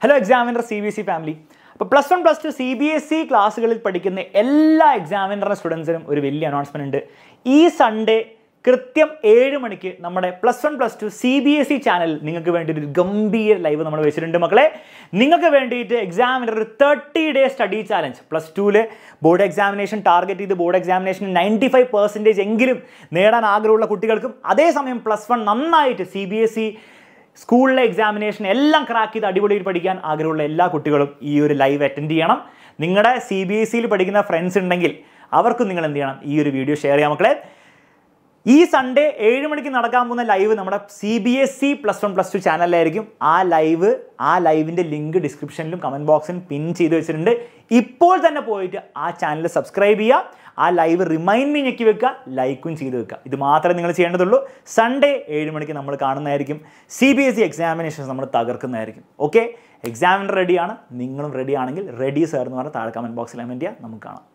hello examiner C B S E family അപ്പോൾ plus one plus two C B S E ക്ലാസ്സുകളിൽ പഠിക്കുന്ന എല്ലാ എക്സാമിനറുടെ സ്റ്റുഡൻസിനും ഒരു വലിയ അനൗൺസ്മെന്റ് ഉണ്ട് ഈ സൺഡേ കൃത്യം ഏഴ് മണിക്ക് നമ്മുടെ plus one plus two C B S E ചാനലിൽ നിങ്ങൾക്ക് വേണ്ടി ഒരു ഗംഭീര ലൈവ് നമ്മൾ വെച്ചിട്ടുണ്ട് മക്കളെ നിങ്ങൾക്ക് വേണ്ടിയിട്ട് എക്സാമിനർ ഒരു thirty day study challenge plus ടുവിൽ ബോർഡ് എക്സാമിനേഷൻ ടാർഗറ്റ് ചെയ്ത് board examination ninety five percentage എങ്കിലും നേടാൻ ആഗ്രഹമുള്ള കുട്ടികൾക്കും അതേസമയം പ്ലസ് വൺ നന്നായിട്ട് സി ബി എസ് ഇ സ്കൂളിലെ എക്സാമിനേഷൻ എല്ലാം ക്രാക്ക് ചെയ്ത് അടിപൊളിയിൽ പഠിക്കാൻ ആഗ്രഹമുള്ള എല്ലാ കുട്ടികളും ഈ ഒരു ലൈവ് അറ്റൻഡ് ചെയ്യണം നിങ്ങളുടെ സി ബി എസ് സിയിൽ പഠിക്കുന്ന ഫ്രണ്ട്സ് ഉണ്ടെങ്കിൽ അവർക്കും നിങ്ങൾ എന്ത് ചെയ്യണം ഈ ഒരു വീഡിയോ ഷെയർ ചെയ്യാം മക്കളെ ഈ സൺഡേ ഏഴ് മണിക്ക് നടക്കാൻ പോകുന്ന ലൈവ് നമ്മുടെ C B S C plus one plus two ചാനലിലായിരിക്കും ആ ലൈവ് ആ ലൈവിൻ്റെ ലിങ്ക് ഡിസ്ക്രിപ്ഷനിലും കമൻറ്റ് ബോക്സിലും പിൻ ചെയ്ത് വെച്ചിട്ടുണ്ട് ഇപ്പോൾ തന്നെ പോയിട്ട് ആ ചാനൽ സബ്സ്ക്രൈബ് ചെയ്യുക ആ ലൈവ് റിമൈൻഡ് മീ ഞെക്കി വെക്കുക ലൈക്കും ചെയ്ത് വെക്കുക ഇത് മാത്രമേ നിങ്ങൾ ചെയ്യേണ്ടതുള്ളൂ സൺഡേ ഏഴ് മണിക്ക് നമ്മൾ കാണുന്നതായിരിക്കും C B S C examinations നമ്മൾ തകർക്കുന്നതായിരിക്കും ഓക്കെ എക്സാമിനർ റെഡിയാണ് നിങ്ങളും റെഡി ആണെങ്കിൽ റെഡി സാർ എന്ന് പറഞ്ഞാൽ താഴെ കമൻറ്റ് ബോക്സിൽ കമൻറ്റ് ചെയ്യുക നമുക്ക് കാണാം